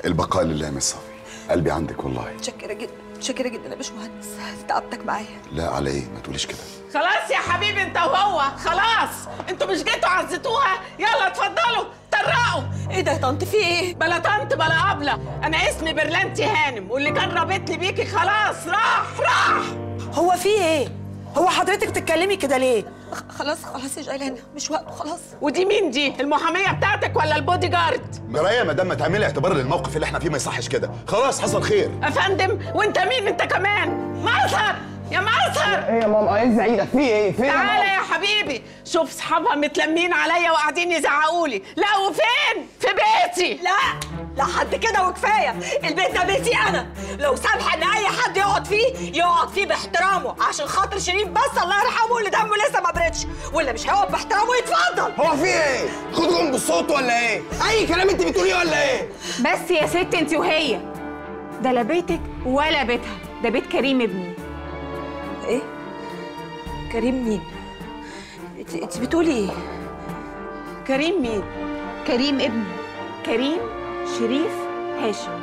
البقاء لله يا مس صافي قلبي عندك والله متشكرة جدا متشكرة جدا يا باشمهندس تعبتك معايا لا على ايه ما تقوليش كده خلاص يا حبيبي انت وهو خلاص انتوا مش جيتوا عزتوها يلا اتفضلوا طرقوا ايه ده يا طنط في ايه؟ بلا طنط بلا قبلة انا اسمي برلانتي هانم واللي كان رابطني بيكي خلاص راح راح هو في ايه؟ هو حضرتك بتتكلمي كده ليه؟ خ- خلاص خلاص يا جيلان مش وقته خلاص ودي مين دي المحامية بتاعتك ولا البودي جارد مرايه يا مدام ما تعملي اعتبار للموقف اللي احنا فيه ما يصحش كده خلاص حصل خير يا فندم وانت مين انت كمان مظهر يا مظهر ايه يا ماما عايز اعيدك في ايه فين يا تعالى ماما يا حبيبي شوف صحابها متلمين عليا وقاعدين يزعقوا لي لا وفين في بيتي لا لا حد كده وكفايه البيت ده بيتي انا لو سامح ان اي حد يقعد فيه يقعد فيه باحترامه عشان خاطر شريف بس الله يرحمه اللي دمه لسه ما بردش واللي مش هيقعد باحترامه يتفضل هو في ايه خدهم بالصوت ولا ايه اي كلام انت بتقوليه ولا ايه بس يا ست انت وهي ده لا بيتك ولا بيتها ده بيت كريم ابني ايه كريم مين انت انت بتقولي ايه كريم مين كريم ابني كريم شريف هاشم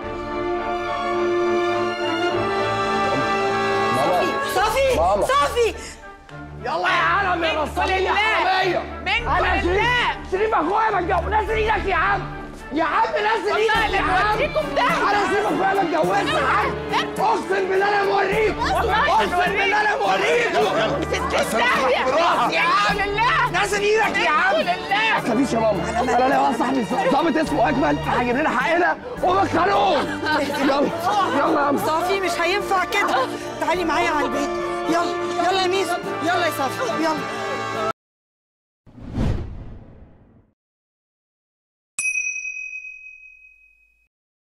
صافي ماما. صافي يلا يا عالم يا نصابين يا لله. حراميه منكم انا شريف لله. شريف اخويا ما اتجوز نزل ايدك يا عم يا عم نزل والله ايدك اللي يا عم موديكم ده. انا شريف اخويا ما اتجوزش يا عم اقسم بالله انا موريك والله اقسم هنوريك. بالله انا موريك ست داهية بالراحة. يا عم لله نزل ايدك يا عم منكم لله ما تخافيش يا ماما انا ليا واحد صاحبي ظابط اسمه اجمل هيجيب لنا حقنا وبخلوه يلا يلا يا عم صافي مش هينفع كده تعالي معايا على البيت يلا يلا يا ميس يلا يا صافي يلا